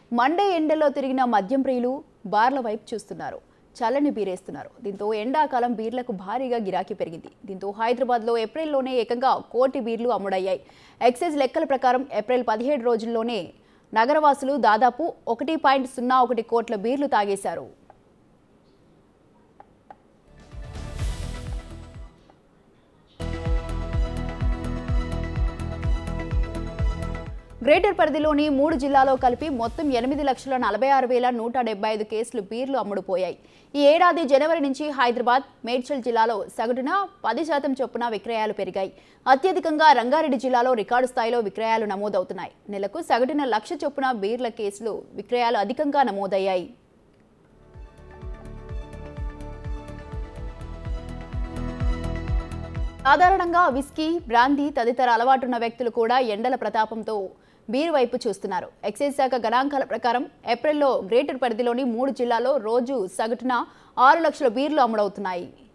Monday ఎండలో తిరిగిన మద్యం ప్రియులు బార్ల వైపు చూస్తున్నారు చల్లని బీరేస్తున్నారు దీంతో ఎండాకాలం బీర్లకు భారీగా గిరాకీ పెరిగింది దీంతో హైదరాబాద్లో ఏప్రిల్లోనే ఏకంగా కోటి బీర్లు అమ్ముడయ్యాయి ఎక్సైజ్ లెక్కల ప్రకారం ఏప్రిల్ పదిహేడు రోజుల్లోనే నగరవాసులు దాదాపు ఒకటి పాయింట్ సున్నా ఒకటి కోట్ల బీర్లు తాగేశారు గ్రేటర్ పరిధిలోని మూడు జిల్లాలో కలిపి మొత్తం ఎనిమిది లక్షల నలభై ఆరు వేల నూట డెబ్బై ఐదు కేసులు బీర్లు అమ్ముడుపోయాయి ఈ ఏడాది జనవరి నుంచి హైదరాబాద్ మేడ్చల్ జిల్లాలో సగటున పది శాతం చొప్పున విక్రయాలు పెరిగాయి అత్యధికంగా రంగారెడ్డి జిల్లాలో రికార్డు స్థాయిలో విక్రయాలు నమోదవుతున్నాయి నెలకు సగటున లక్ష చొప్పున బీర్ల కేసులు విక్రయాలు అధికంగా నమోదయ్యాయి సాధారణంగా విస్కీ బ్రాందీ తదితర అలవాటున్న వ్యక్తులు కూడా ఎండల ప్రతాపంతో బీరు వైపు చూస్తున్నారు ఎక్సైజ్ శాఖ గణాంకాల ప్రకారం ఏప్రిల్లో గ్రేటర్ పరిధిలోని మూడు జిల్లాల్లో రోజు సగటున ఆరు లక్షల బీర్లు అమ్ముడవుతున్నాయి